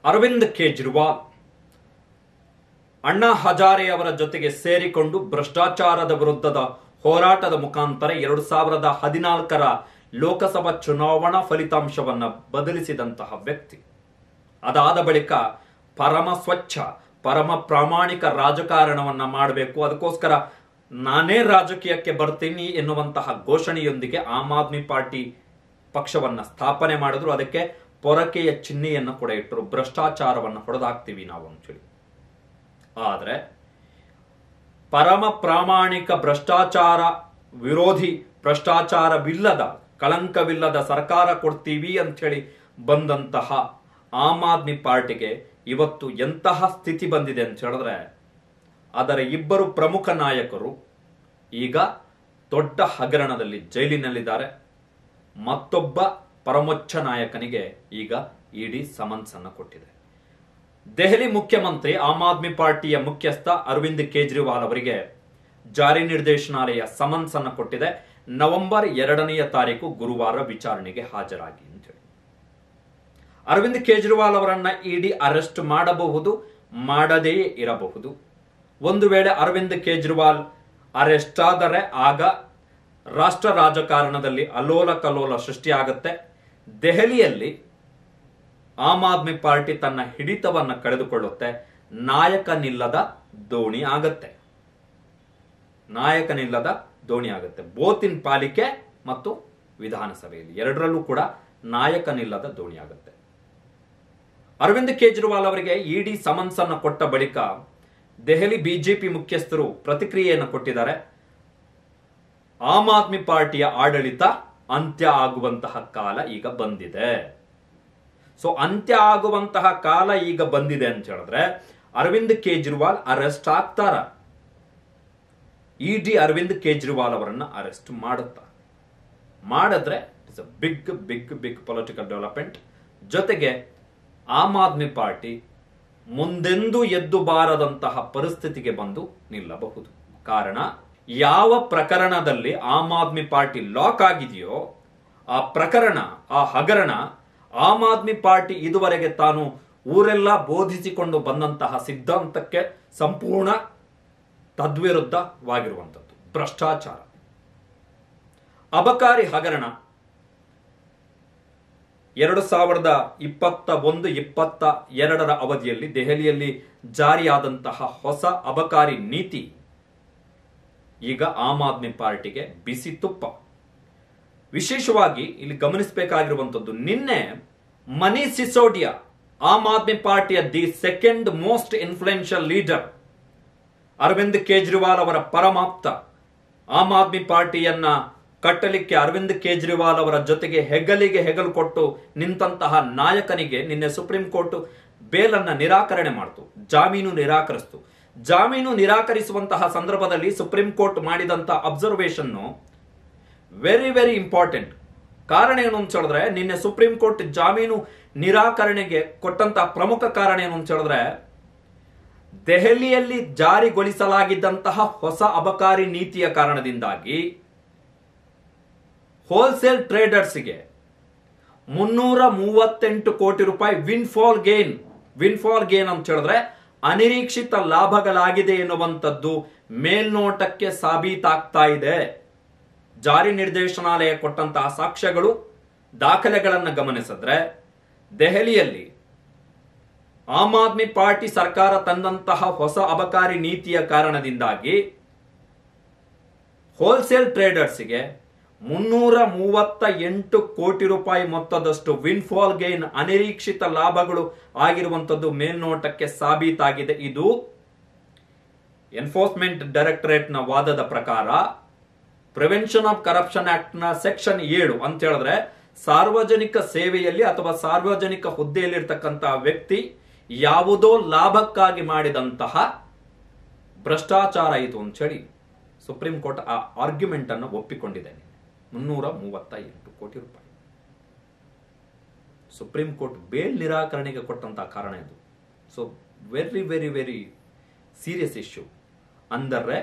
ಅರವಿಂದ್ ಕೇಜ್ರಿವಾಲ್ ಅಣ್ಣಾ ಹಜಾರೆ ಅವರ ಜೊತೆಗೆ ಸೇರಿಕೊಂಡು ಭ್ರಷ್ಟಾಚಾರದ ವಿರುದ್ಧದ ಹೋರಾಟದ ಮುಖಾಂತರ ಎರಡು ಸಾವಿರದ ಹದಿನಾಲ್ಕರ ಲೋಕಸಭಾ ಚುನಾವಣಾ ಫಲಿತಾಂಶವನ್ನ ಬದಲಿಸಿದಂತಹ ವ್ಯಕ್ತಿ ಅದಾದ ಬಳಿಕ ಪರಮ ಸ್ವಚ್ಛ ಪರಮ ಪ್ರಾಮಾಣಿಕ ರಾಜಕಾರಣವನ್ನ ಮಾಡಬೇಕು ಅದಕ್ಕೋಸ್ಕರ ನಾನೇ ರಾಜಕೀಯಕ್ಕೆ ಬರ್ತೀನಿ ಎನ್ನುವಂತಹ ಘೋಷಣೆಯೊಂದಿಗೆ ಆಮ್ ಆದ್ಮಿ ಪಾರ್ಟಿ ಪಕ್ಷವನ್ನ ಸ್ಥಾಪನೆ ಮಾಡಿದ್ರು ಅದಕ್ಕೆ ಪೊರಕೆಯ ಚಿಹ್ನೆಯನ್ನು ಕೂಡ ಇಟ್ಟರು ಭ್ರಷ್ಟಾಚಾರವನ್ನು ಹೊಡೆದಾಕ್ತೀವಿ ನಾವು ಅಂತೇಳಿ ಆದರೆ ಪರಮ ಪ್ರಾಮಾಣಿಕ ಭ್ರಷ್ಟಾಚಾರ ವಿರೋಧಿ ಭ್ರಷ್ಟಾಚಾರವಿಲ್ಲದ ಕಳಂಕವಿಲ್ಲದ ಸರ್ಕಾರ ಕೊಡ್ತೀವಿ ಅಂಥೇಳಿ ಬಂದಂತಹ ಆಮ್ ಆದ್ಮಿ ಪಾರ್ಟಿಗೆ ಇವತ್ತು ಎಂತಹ ಸ್ಥಿತಿ ಬಂದಿದೆ ಅಂತ ಹೇಳಿದ್ರೆ ಅದರ ಇಬ್ಬರು ಪ್ರಮುಖ ನಾಯಕರು ಈಗ ದೊಡ್ಡ ಹಗರಣದಲ್ಲಿ ಜೈಲಿನಲ್ಲಿದ್ದಾರೆ ಮತ್ತೊಬ್ಬ ಪರಮೋಚ್ಚ ನಾಯಕನಿಗೆ ಈಗ ಇಡಿ ಸಮನ್ಸ್ ಅನ್ನು ಕೊಟ್ಟಿದೆ ದೆಹಲಿ ಮುಖ್ಯಮಂತ್ರಿ ಆಮ್ ಆದ್ಮಿ ಪಾರ್ಟಿಯ ಮುಖ್ಯಸ್ಥ ಅರವಿಂದ್ ಕೇಜ್ರಿವಾಲ್ ಅವರಿಗೆ ಜಾರಿ ನಿರ್ದೇಶನಾಲಯ ಸಮನ್ಸ್ ಅನ್ನು ಕೊಟ್ಟಿದೆ ನವೆಂಬರ್ ಎರಡನೆಯ ತಾರೀಕು ಗುರುವಾರ ವಿಚಾರಣೆಗೆ ಹಾಜರಾಗಿ ಅಂತೇಳಿ ಅರವಿಂದ್ ಕೇಜ್ರಿವಾಲ್ ಅವರನ್ನ ಇಡಿ ಅರೆಸ್ಟ್ ಮಾಡಬಹುದು ಮಾಡದೇ ಇರಬಹುದು ಒಂದು ವೇಳೆ ಅರವಿಂದ್ ಕೇಜ್ರಿವಾಲ್ ಅರೆಸ್ಟ್ ಆದರೆ ಆಗ ರಾಷ್ಟ್ರ ರಾಜಕಾರಣದಲ್ಲಿ ಅಲೋಲ ಕಲೋಲ ಸೃಷ್ಟಿಯಾಗುತ್ತೆ ದೆಹಲಿಯಲ್ಲಿ ಆಮ್ ಆದ್ಮಿ ಪಾರ್ಟಿ ತನ್ನ ಹಿಡಿತವನ್ನ ಕಳೆದುಕೊಳ್ಳುತ್ತೆ ನಾಯಕನಿಲ್ಲದ ದೋಣಿ ಆಗತ್ತೆ ನಾಯಕನಿಲ್ಲದ ದೋಣಿ ಆಗುತ್ತೆ ಬೋತಿನ್ ಪಾಲಿಕೆ ಮತ್ತು ವಿಧಾನಸಭೆಯಲ್ಲಿ ಎರಡರಲ್ಲೂ ಕೂಡ ನಾಯಕನಿಲ್ಲದ ದೋಣಿ ಆಗುತ್ತೆ ಅರವಿಂದ್ ಕೇಜ್ರಿವಾಲ್ ಅವರಿಗೆ ಇಡಿ ಸಮನ್ಸ್ ಅನ್ನು ಕೊಟ್ಟ ಬಳಿಕ ದೆಹಲಿ ಬಿಜೆಪಿ ಮುಖ್ಯಸ್ಥರು ಪ್ರತಿಕ್ರಿಯೆಯನ್ನು ಕೊಟ್ಟಿದ್ದಾರೆ ಆಮ್ ಆದ್ಮಿ ಪಾರ್ಟಿಯ ಆಡಳಿತ ಅಂತ್ಯ ಆಗುವಂತಹ ಕಾಲ ಈಗ ಬಂದಿದೆ ಸೊ ಅಂತ್ಯ ಆಗುವಂತಹ ಕಾಲ ಈಗ ಬಂದಿದೆ ಅಂತ ಹೇಳಿದ್ರೆ ಅರವಿಂದ್ ಕೇಜ್ರಿವಾಲ್ ಅರೆಸ್ಟ್ ಆಗ್ತಾರ ಇಡಿ ಅರವಿಂದ್ ಕೇಜ್ರಿವಾಲ್ ಅವರನ್ನ ಅರೆಸ್ಟ್ ಮಾಡುತ್ತಾ ಮಾಡಿದ್ರೆ it's a big big big political development ಜೊತೆಗೆ ಆಮ್ ಆದ್ಮಿ ಪಾರ್ಟಿ ಮುಂದೆಂದೂ ಎದ್ದು ಬಾರದಂತಹ ಪರಿಸ್ಥಿತಿಗೆ ಬಂದು ನಿಲ್ಲಬಹುದು ಕಾರಣ ಯಾವ ಪ್ರಕರಣದಲ್ಲಿ ಆಮ್ ಆದ್ಮಿ ಪಾರ್ಟಿ ಲಾಕ್ ಆಗಿದೆಯೋ ಆ ಪ್ರಕರಣ ಆ ಹಗರಣ ಆಮ್ ಆದ್ಮಿ ಪಾರ್ಟಿ ಇದುವರೆಗೆ ತಾನು ಊರೆಲ್ಲ ಬೋಧಿಸಿಕೊಂಡು ಬಂದಂತಹ ಸಿದ್ಧಾಂತಕ್ಕೆ ಸಂಪೂರ್ಣ ತದ್ವಿರುದ್ಧವಾಗಿರುವಂಥದ್ದು ಭ್ರಷ್ಟಾಚಾರ ಅಬಕಾರಿ ಹಗರಣ ಎರಡು ಸಾವಿರದ ಇಪ್ಪತ್ತ ಒಂದು ಇಪ್ಪತ್ತ ಎರಡರ ಅವಧಿಯಲ್ಲಿ ದೆಹಲಿಯಲ್ಲಿ ಜಾರಿಯಾದಂತಹ ಹೊಸ ಅಬಕಾರಿ ನೀತಿ ಈಗ ಆಮ್ ಆದ್ಮಿ ಪಾರ್ಟಿಗೆ ಬಿಸಿ ತುಪ್ಪ ವಿಶೇಷವಾಗಿ ಇಲ್ಲಿ ಗಮನಿಸಬೇಕಾಗಿರುವಂಥದ್ದು ನಿನ್ನೆ ಮನೀಶ್ ಸಿಸೋಡಿಯಾ ಆಮ್ ಆದ್ಮಿ ಪಾರ್ಟಿಯ the second most influential leader Arvind Kejriwal ಅವರ ಪರಮಾಪ್ತ ಆಮ್ ಆದ್ಮಿ ಪಾರ್ಟಿಯನ್ನ ಕಟ್ಟಲಿಕ್ಕೆ ಅರವಿಂದ್ ಕೇಜ್ರಿವಾಲ್ ಅವರ ಜೊತೆಗೆ ಹೆಗಲಿಗೆ ಹೆಗಲು ಕೊಟ್ಟು ನಿಂತಹ ನಾಯಕನಿಗೆ ನಿನ್ನೆ ಸುಪ್ರೀಂ ಕೋರ್ಟ್ ಬೇಲನ್ನ ನಿರಾಕರಣೆ ಮಾಡಿತು ಜಾಮೀನು ನಿರಾಕರಿಸಿತು ಜಾಮೀನು ನಿರಾಕರಿಸುವಂತಹ ಸಂದರ್ಭದಲ್ಲಿ ಸುಪ್ರೀಂ ಕೋರ್ಟ್ ಮಾಡಿದಂತಹ ಅಬ್ಸರ್ವೇಷನ್ ವೆರಿ ವೆರಿ ಇಂಪಾರ್ಟೆಂಟ್ ಕಾರಣ ಏನು ಅಂತ ಹೇಳಿದ್ರೆ ನಿನ್ನೆ ಸುಪ್ರೀಂ ಕೋರ್ಟ್ ಜಾಮೀನು ನಿರಾಕರಣೆಗೆ ಕೊಟ್ಟಂತಹ ಪ್ರಮುಖ ಕಾರಣ ಏನು ಅಂತ ಹೇಳಿದ್ರೆ ದೆಹಲಿಯಲ್ಲಿ ಜಾರಿಗೊಳಿಸಲಾಗಿದ್ದಂತಹ ಹೊಸ ಅಬಕಾರಿ ನೀತಿಯ ಕಾರಣದಿಂದಾಗಿ ಹೋಲ್ಸೇಲ್ ಟ್ರೇಡರ್ಸ್ಗೆ ಮುನ್ನೂರ ಮೂವತ್ತೆಂಟು ಕೋಟಿ ರೂಪಾಯಿ ವಿನ್ಫಾಲ್ ಗೇನ್ ವಿನ್ಫಾಲ್ ಗೇನ್ ಅಂತ ಹೇಳಿದ್ರೆ ಅನಿರೀಕ್ಷಿತ ಲಾಭಗಳಾಗಿದೆ ಎನ್ನುವಂಥದ್ದು ಮೇಲ್ನೋಟಕ್ಕೆ ಸಾಬೀತಾಗ್ತಾ ಇದೆ ಜಾರಿ ನಿರ್ದೇಶನಾಲಯ ಕೊಟ್ಟಂತಹ ಸಾಕ್ಷ್ಯಗಳು ದಾಖಲೆಗಳನ್ನು ಗಮನಿಸಿದ್ರೆ ದೆಹಲಿಯಲ್ಲಿ ಆಮ್ ಆದ್ಮಿ ಪಾರ್ಟಿ ಸರ್ಕಾರ ತಂದಂತಹ ಹೊಸ ಅಬಕಾರಿ ನೀತಿಯ ಕಾರಣದಿಂದಾಗಿ ಹೋಲ್ಸೇಲ್ ಟ್ರೇಡರ್ಸ್ಗೆ ಮುನ್ನೂರ ಮೂವತ್ತ ಎಂಟು ಕೋಟಿ ರೂಪಾಯಿ ಮೊತ್ತದಷ್ಟು ವಿನ್ಫಾಲ್ ಗೇನ್ ಅನಿರೀಕ್ಷಿತ ಲಾಭಗಳು ಆಗಿರುವಂತದ್ದು ಮೇಲ್ನೋಟಕ್ಕೆ ಸಾಬೀತಾಗಿದೆ ಇದು ಎನ್ಫೋರ್ಸ್ಮೆಂಟ್ ಡೈರೆಕ್ಟರೇಟ್ ನ ವಾದದ ಪ್ರಕಾರ ಪ್ರಿವೆನ್ಷನ್ ಆಫ್ ಕರಪ್ಷನ್ ಆಕ್ಟ್ ನ ಸೆಕ್ಷನ್ ಏಳು ಅಂತ ಹೇಳಿದ್ರೆ ಸಾರ್ವಜನಿಕ ಸೇವೆಯಲ್ಲಿ ಅಥವಾ ಸಾರ್ವಜನಿಕ ಹುದ್ದೆಯಲ್ಲಿರ್ತಕ್ಕಂತಹ ವ್ಯಕ್ತಿ ಯಾವುದೋ ಲಾಭಕ್ಕಾಗಿ ಮಾಡಿದಂತಹ ಭ್ರಷ್ಟಾಚಾರ ಇದು ಅಂತ ಹೇಳಿ ಸುಪ್ರೀಂ ಕೋರ್ಟ್ ಆ ಆರ್ಗ್ಯುಮೆಂಟ್ ಅನ್ನು ಒಪ್ಪಿಕೊಂಡಿದೆ ಮುನ್ನೂರ ಮೂವತ್ತ ಎಂಟು ಕೋಟಿ ರೂಪಾಯಿ ಸುಪ್ರೀಂ ಕೋರ್ಟ್ ಬೇಲ್ ನಿರಾಕರಣೆಗೆ ಕೊಟ್ಟಂತಹ ಕಾರಣ ಇದು so very very very serious issue ಅಂದರೆ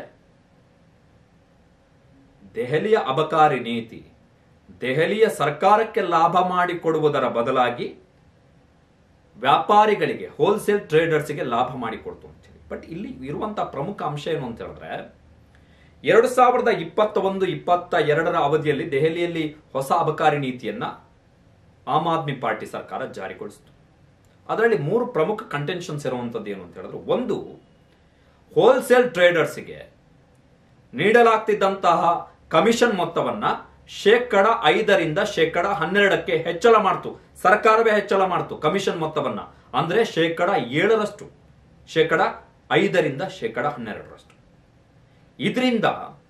ದೆಹಲಿಯ ಅಬಕಾರಿ ನೀತಿ ದೆಹಲಿಯ ಸರ್ಕಾರಕ್ಕೆ ಲಾಭ ಮಾಡಿಕೊಡುವುದರ ಬದಲಾಗಿ ವ್ಯಾಪಾರಿಗಳಿಗೆ ಹೋಲ್ಸೇಲ್ ಟ್ರೇಡರ್ಸ್ಗೆ ಲಾಭ ಮಾಡಿಕೊಡ್ತು ಅಂತೇಳಿ ಬಟ್ ಇಲ್ಲಿ ಇರುವಂತಹ ಪ್ರಮುಖ ಅಂಶ ಏನು ಅಂತ ಹೇಳಿದ್ರೆ ಎರಡು ಸಾವಿರದ ಇಪ್ಪತ್ತ ಒಂದು ಇಪ್ಪತ್ತ ಎರಡರ ಅವಧಿಯಲ್ಲಿ ದೆಹಲಿಯಲ್ಲಿ ಹೊಸ ಅಬಕಾರಿ ನೀತಿಯನ್ನ ಆಮ್ ಆದ್ಮಿ ಪಾರ್ಟಿ ಸರ್ಕಾರ ಜಾರಿಗೊಳಿಸಿತು ಅದರಲ್ಲಿ ಮೂರು ಪ್ರಮುಖ ಕಂಟೆನ್ಷನ್ಸ್ ಇರುವಂತದ್ದು ಏನು ಅಂತ ಹೇಳಿದ್ರೆ ಒಂದು ಹೋಲ್ಸೇಲ್ ಟ್ರೇಡರ್ಸ್ಗೆ ನೀಡಲಾಗ್ತಿದ್ದಂತಹ ಕಮಿಷನ್ ಮೊತ್ತವನ್ನ ಶೇಕಡ ಐದರಿಂದ ಶೇಕಡ ಹನ್ನೆರಡಕ್ಕೆ ಹೆಚ್ಚಳ ಮಾಡ್ತು ಸರ್ಕಾರವೇ ಹೆಚ್ಚಳ ಮಾಡ್ತು ಕಮಿಷನ್ ಮೊತ್ತವನ್ನ ಅಂದ್ರೆ ಶೇಕಡ ಏಳರಷ್ಟು ಶೇಕಡ ಐದರಿಂದ ಶೇಕಡ ಹನ್ನೆರಡರಷ್ಟು ಇದರಿಂದ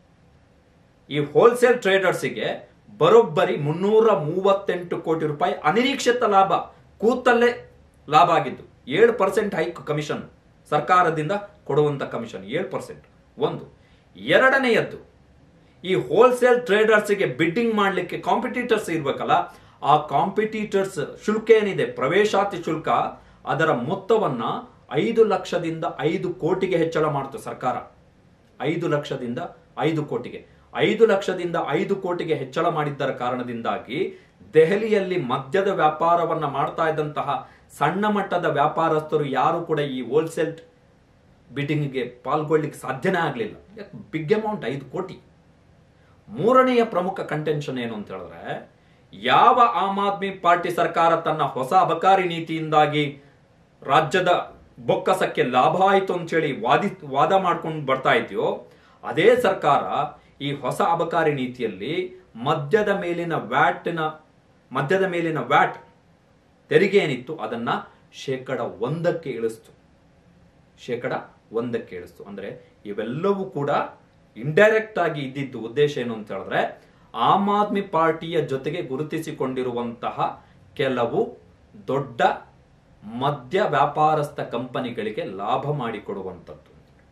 ಈ ಹೋಲ್ಸೇಲ್ ಟ್ರೇಡರ್ಸಿಗೆ ಬರೋಬ್ಬರಿ ಮುನ್ನೂರ ಮೂವತ್ತೆಂಟು ಕೋಟಿ ರೂಪಾಯಿ ಅನಿರೀಕ್ಷಿತ ಲಾಭ ಕೂತಲ್ಲೇ ಲಾಭ ಆಗಿದ್ದು ಏಳು ಪರ್ಸೆಂಟ್ ಹೈಕ್ ಕಮಿಷನ್ ಸರ್ಕಾರದಿಂದ ಕೊಡುವಂತ ಕಮಿಷನ್ ಏಳು ಪರ್ಸೆಂಟ್ ಒಂದು ಎರಡನೆಯದ್ದು ಈ ಹೋಲ್ಸೇಲ್ ಟ್ರೇಡರ್ಸ್ಗೆ ಬಿಡ್ಡಿಂಗ್ ಮಾಡಲಿಕ್ಕೆ ಕಾಂಪಿಟೀಟರ್ಸ್ ಇರ್ಬೇಕಲ್ಲ ಆ ಕಾಂಪಿಟೀಟರ್ಸ್ ಶುಲ್ಕ ಏನಿದೆ ಪ್ರವೇಶಾತಿ ಶುಲ್ಕ ಅದರ ಮೊತ್ತವನ್ನ ಐದು ಲಕ್ಷದಿಂದ ಐದು ಕೋಟಿಗೆ ಹೆಚ್ಚಳ ಮಾಡ್ತು ಸರ್ಕಾರ ಐದು ಲಕ್ಷದಿಂದ ಐದು ಕೋಟಿಗೆ ಐದು ಲಕ್ಷದಿಂದ ಐದು ಕೋಟಿಗೆ ಹೆಚ್ಚಳ ಮಾಡಿದ್ದರ ಕಾರಣದಿಂದಾಗಿ ದೆಹಲಿಯಲ್ಲಿ ಮದ್ಯದ ವ್ಯಾಪಾರವನ್ನ ಮಾಡ್ತಾ ಇದ್ದಂತಹ ಸಣ್ಣ ಮಟ್ಟದ ವ್ಯಾಪಾರಸ್ಥರು ಯಾರು ಕೂಡ ಈ ಹೋಲ್ಸೇಲ್ ಬಿಡ್ಡಿಂಗ್ಗೆ ಪಾಲ್ಗೊಳ್ಳಿಕ್ಕೆ ಸಾಧ್ಯನೇ ಆಗಲಿಲ್ಲ ಬಿಗ್ ಅಮೌಂಟ್ ಐದು ಕೋಟಿ ಮೂರನೆಯ ಪ್ರಮುಖ ಕಂಟೆನ್ಷನ್ ಏನು ಅಂತ ಹೇಳಿದ್ರೆ ಯಾವ ಆಮ್ ಆದ್ಮಿ ಪಾರ್ಟಿ ಸರ್ಕಾರ ತನ್ನ ಹೊಸ ಅಬಕಾರಿ ನೀತಿಯಿಂದಾಗಿ ರಾಜ್ಯದ ಬೊಕ್ಕಸಕ್ಕೆ ಲಾಭ ಆಯಿತು ಅಂತೇಳಿ ವಾದಿ ವಾದ ಮಾಡ್ಕೊಂಡು ಬರ್ತಾ ಇದೆಯೋ ಅದೇ ಸರ್ಕಾರ ಈ ಹೊಸ ಅಬಕಾರಿ ನೀತಿಯಲ್ಲಿ ಮದ್ಯದ ಮೇಲಿನ ವ್ಯಾಟ್ನ ಮದ್ಯದ ಮೇಲಿನ ವ್ಯಾಟ್ ತೆರಿಗೆ ಏನಿತ್ತು ಅದನ್ನ ಶೇಕಡ ಒಂದಕ್ಕೆ ಇಳಿಸ್ತು ಶೇಕಡ ಒಂದಕ್ಕೆ ಇಳಿಸ್ತು ಅಂದ್ರೆ ಇವೆಲ್ಲವೂ ಕೂಡ ಇಂಡೈರೆಕ್ಟ್ ಆಗಿ ಇದ್ದಿದ್ದು ಉದ್ದೇಶ ಏನು ಅಂತ ಹೇಳಿದ್ರೆ ಆಮ್ ಆದ್ಮಿ ಪಾರ್ಟಿಯ ಜೊತೆಗೆ ಗುರುತಿಸಿಕೊಂಡಿರುವಂತಹ ಕೆಲವು ದೊಡ್ಡ ಮದ್ಯ ವ್ಯಾಪಾರಸ್ಥ ಕಂಪನಿಗಳಿಗೆ ಲಾಭ ಮಾಡಿಕೊಡುವಂಥದ್ದು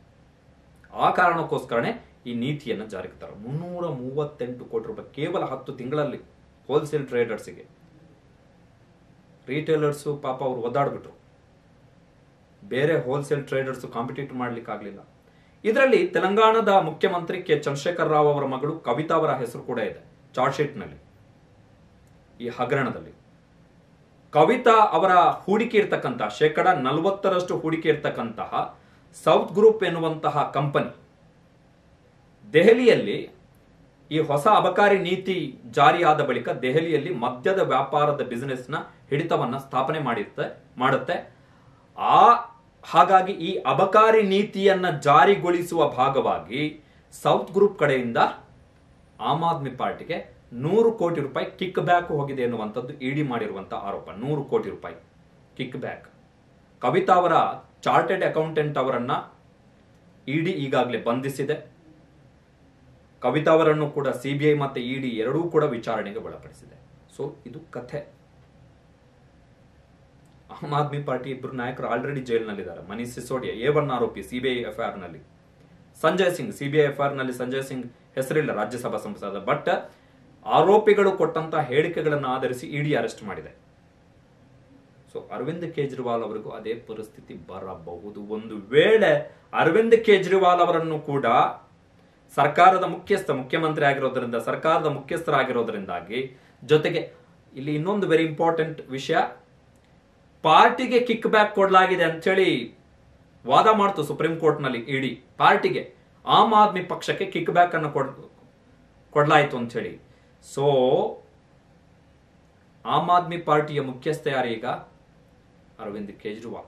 ಆ ಕಾರಣಕ್ಕೋಸ್ಕರನೇ ಈ ನೀತಿಯನ್ನು ಜಾರಿಗೆ ತರ ಮುನ್ನೂರ ಮೂವತ್ತೆಂಟು ಕೋಟಿ ರೂಪಾಯಿ ಕೇವಲ ಹತ್ತು ತಿಂಗಳಲ್ಲಿ ಹೋಲ್ಸೇಲ್ ಟ್ರೇಡರ್ಸ್ಗೆ ರೀಟೇಲರ್ಸು ಪಾಪ ಅವರು ಒದ್ದಾಡ್ಬಿಟ್ರು ಬೇರೆ ಹೋಲ್ಸೇಲ್ ಟ್ರೇಡರ್ಸ್ ಕಾಂಪಿಟೇಟ್ ಮಾಡ್ಲಿಕ್ಕೆ ಆಗ್ಲಿಲ್ಲ ಇದರಲ್ಲಿ ತೆಲಂಗಾಣದ ಮುಖ್ಯಮಂತ್ರಿ ಕೆ ಚಂದ್ರಶೇಖರ್ ರಾವ್ ಅವರ ಮಗಳು ಕವಿತಾ ಅವರ ಹೆಸರು ಕೂಡ ಇದೆ ಚಾರ್ಟ್ ಶೀಟ್ ನಲ್ಲಿ ಈ ಹಗರಣದಲ್ಲಿ ಕವಿತಾ ಅವರ ಹೂಡಿಕೆ ಇರ್ತಕ್ಕಂತಹ ಶೇಕಡ ನಲವತ್ತರಷ್ಟು ಹೂಡಿಕೆ ಇರ್ತಕ್ಕಂತಹ ಸೌತ್ ಗ್ರೂಪ್ ಎನ್ನುವಂತಹ ಕಂಪನಿ ದೆಹಲಿಯಲ್ಲಿ ಈ ಹೊಸ ಅಬಕಾರಿ ನೀತಿ ಜಾರಿಯಾದ ಬಳಿಕ ದೆಹಲಿಯಲ್ಲಿ ಮದ್ಯದ ವ್ಯಾಪಾರದ ಬಿಸಿನೆಸ್ನ ಹಿಡಿತವನ್ನ ಸ್ಥಾಪನೆ ಮಾಡಿರುತ್ತೆ ಮಾಡುತ್ತೆ ಆ ಹಾಗಾಗಿ ಈ ಅಬಕಾರಿ ನೀತಿಯನ್ನ ಜಾರಿಗೊಳಿಸುವ ಭಾಗವಾಗಿ ಸೌತ್ ಗ್ರೂಪ್ ಕಡೆಯಿಂದ ಆಮ್ ಆದ್ಮಿ ಪಾರ್ಟಿಗೆ ನೂರು ಕೋಟಿ ರೂಪಾಯಿ ಕಿಕ್ ಬ್ಯಾಕ್ ಹೋಗಿದೆ ಎನ್ನುವಂಥದ್ದು ಇಡಿ ಮಾಡಿರುವಂತಹ ಆರೋಪ ನೂರು ಕೋಟಿ ರೂಪಾಯಿ ಕಿಕ್ ಬ್ಯಾಕ್ ಕವಿತಾ ಅವರ ಚಾರ್ಟೆಡ್ ಅಕೌಂಟೆಂಟ್ ಅವರನ್ನ ಇಡಿ ಈಗಾಗಲೇ ಬಂಧಿಸಿದೆ ಕವಿತಾ ಅವರನ್ನು ಕೂಡ ಸಿಬಿಐ ಮತ್ತೆ ಇಡಿ ಎರಡೂ ಕೂಡ ವಿಚಾರಣೆಗೆ ಒಳಪಡಿಸಿದೆ ಸೊ ಇದು ಕಥೆ ಆಮ್ ಆದ್ಮಿ ಪಾರ್ಟಿ ಇಬ್ಬರು ನಾಯಕರು ಆಲ್ರೆಡಿ ಜೈಲಿನಲ್ಲಿದ್ದಾರೆ ಮನೀಶ್ ಸಿಸೋಡಿಯಾ ಎ ಒನ್ ಆರೋಪಿ ಸಿಬಿಐ ಎಫ್ಐಆರ್ ನಲ್ಲಿ ಸಂಜಯ್ ಸಿಂಗ್ ಸಿಬಿಐ ಎಫ್ಐಆರ್ ನಲ್ಲಿ ಸಂಜಯ್ ಸಿಂಗ್ ಹೆಸರಿಲ್ಲ ರಾಜ್ಯಸಭಾ ಸಂಸದ ಬಟ್ ಆರೋಪಿಗಳು ಕೊಟ್ಟಂತಹ ಹೇಳಿಕೆಗಳನ್ನು ಆಧರಿಸಿ ಇಡಿ ಅರೆಸ್ಟ್ ಮಾಡಿದೆ ಸೊ ಅರವಿಂದ್ ಕೇಜ್ರಿವಾಲ್ ಅವರಿಗೂ ಅದೇ ಪರಿಸ್ಥಿತಿ ಬರಬಹುದು ಒಂದು ವೇಳೆ ಅರವಿಂದ್ ಕೇಜ್ರಿವಾಲ್ ಅವರನ್ನು ಕೂಡ ಸರ್ಕಾರದ ಮುಖ್ಯಸ್ಥ ಮುಖ್ಯಮಂತ್ರಿ ಆಗಿರೋದ್ರಿಂದ ಸರ್ಕಾರದ ಮುಖ್ಯಸ್ಥರಾಗಿರೋದ್ರಿಂದಾಗಿ ಜೊತೆಗೆ ಇಲ್ಲಿ ಇನ್ನೊಂದು ವೆರಿ ಇಂಪಾರ್ಟೆಂಟ್ ವಿಷಯ ಪಾರ್ಟಿಗೆ ಕಿಕ್ ಬ್ಯಾಕ್ ಕೊಡಲಾಗಿದೆ ಅಂತೇಳಿ ವಾದ ಮಾಡ್ತು ಸುಪ್ರೀಂ ಕೋರ್ಟ್ ನಲ್ಲಿ ಇಡಿ ಪಾರ್ಟಿಗೆ ಆಮ್ ಆದ್ಮಿ ಪಕ್ಷಕ್ಕೆ ಕಿಕ್ ಬ್ಯಾಕ್ ಅನ್ನು ಕೊಡ್ ಕೊಡ್ಲಾಯ್ತು ಅಂತ ಹೇಳಿ ಸೊ ಆಮ್ ಆದ್ಮಿ ಪಾರ್ಟಿಯ ಮುಖ್ಯಸ್ಥ ಯಾರೀಗ ಅರವಿಂದ್ ಕೇಜ್ರಿವಾಲ್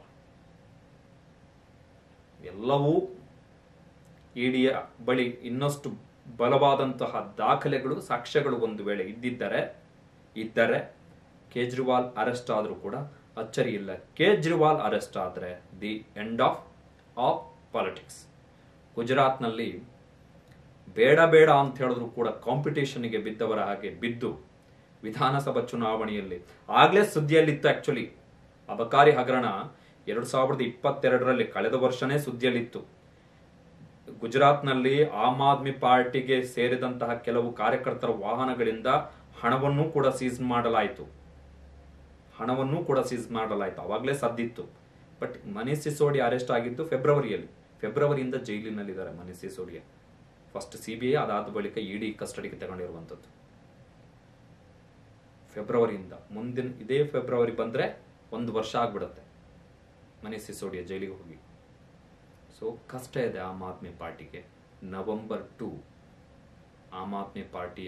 ಎಲ್ಲವೂ ಇಡಿಯ ಬಳಿ ಇನ್ನಷ್ಟು ಬಲವಾದಂತಹ ದಾಖಲೆಗಳು ಸಾಕ್ಷ್ಯಗಳು ಒಂದು ವೇಳೆ ಇದ್ದಿದ್ದರೆ ಇದ್ದರೆ ಕೇಜ್ರಿವಾಲ್ ಅರೆಸ್ಟ್ ಆದರೂ ಕೂಡ ಅಚ್ಚರಿ ಇಲ್ಲ ಕೇಜ್ರಿವಾಲ್ ಅರೆಸ್ಟ್ ಆದರೆ the end of of politics ಗುಜರಾತ್ನಲ್ಲಿ ಬೇಡ ಬೇಡ ಅಂತ ಹೇಳಿದ್ರು ಕೂಡ ಕಾಂಪಿಟೇಷನ್ಗೆ ಬಿದ್ದವರ ಹಾಗೆ ಬಿದ್ದು ವಿಧಾನಸಭಾ ಚುನಾವಣೆಯಲ್ಲಿ ಆಗ್ಲೇ ಸುದ್ದಿಯಲ್ಲಿತ್ತು ಆಕ್ಚುಲಿ ಅಬಕಾರಿ ಹಗರಣ ಎರಡ್ ಸಾವಿರದ ಇಪ್ಪತ್ತೆರಡರಲ್ಲಿ ಕಳೆದ ವರ್ಷನೇ ಸುದ್ದಿಯಲ್ಲಿತ್ತು ಗುಜರಾತ್ನಲ್ಲಿ ಆಮ್ ಆದ್ಮಿ ಪಾರ್ಟಿಗೆ ಸೇರಿದಂತಹ ಕೆಲವು ಕಾರ್ಯಕರ್ತರ ವಾಹನಗಳಿಂದ ಹಣವನ್ನು ಕೂಡ ಸೀಸ್ ಮಾಡಲಾಯಿತು ಹಣವನ್ನು ಕೂಡ ಸೀಸ್ ಮಾಡಲಾಯಿತು ಅವಾಗಲೇ ಸದ್ದಿತ್ತು ಬಟ್ ಮನೀಶ್ ಸಿಸೋಡಿಯಾ ಅರೆಸ್ಟ್ ಆಗಿದ್ದು ಫೆಬ್ರವರಿಯಲ್ಲಿ ಫೆಬ್ರವರಿಯಿಂದ ಜೈಲಿನಲ್ಲಿದ್ದಾರೆ ಮನೀಶ್ ಸಿಸೋಡಿಯಾ ಫಸ್ಟ್ ಸಿಬಿಐ ಅದಾದ ಬಳಿಕ ಇಡಿ ಕಸ್ಟಡಿಗೆ ತಗೊಂಡಿರುವಂಥದ್ದು ಫೆಬ್ರವರಿಯಿಂದ ಮುಂದಿನ ಇದೇ ಫೆಬ್ರವರಿ ಬಂದ್ರೆ ಒಂದು ವರ್ಷ ಆಗ್ಬಿಡುತ್ತೆ ಮನೀಶ್ ಸಿಸೋಡಿಯಾ ಜೈಲಿಗೆ ಹೋಗಿ ಸೊ ಕಷ್ಟ ಇದೆ ಆಮ್ ಆದ್ಮಿ ಪಾರ್ಟಿಗೆ ನವೆಂಬರ್ ಟು ಆಮ್ ಆದ್ಮಿ ಪಾರ್ಟಿಯ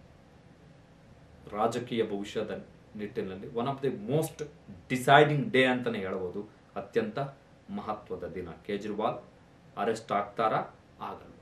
ರಾಜಕೀಯ ಭವಿಷ್ಯದ ನಿಟ್ಟಿನಲ್ಲಿ one of the most deciding day ಅಂತಾನೆ ಹೇಳ್ಬೋದು ಅತ್ಯಂತ ಮಹತ್ವದ ದಿನ ಕೇಜ್ರಿವಾಲ್ ಅರೆಸ್ಟ್ ಆಗ್ತಾರಾ ಆಗಲ್ಲ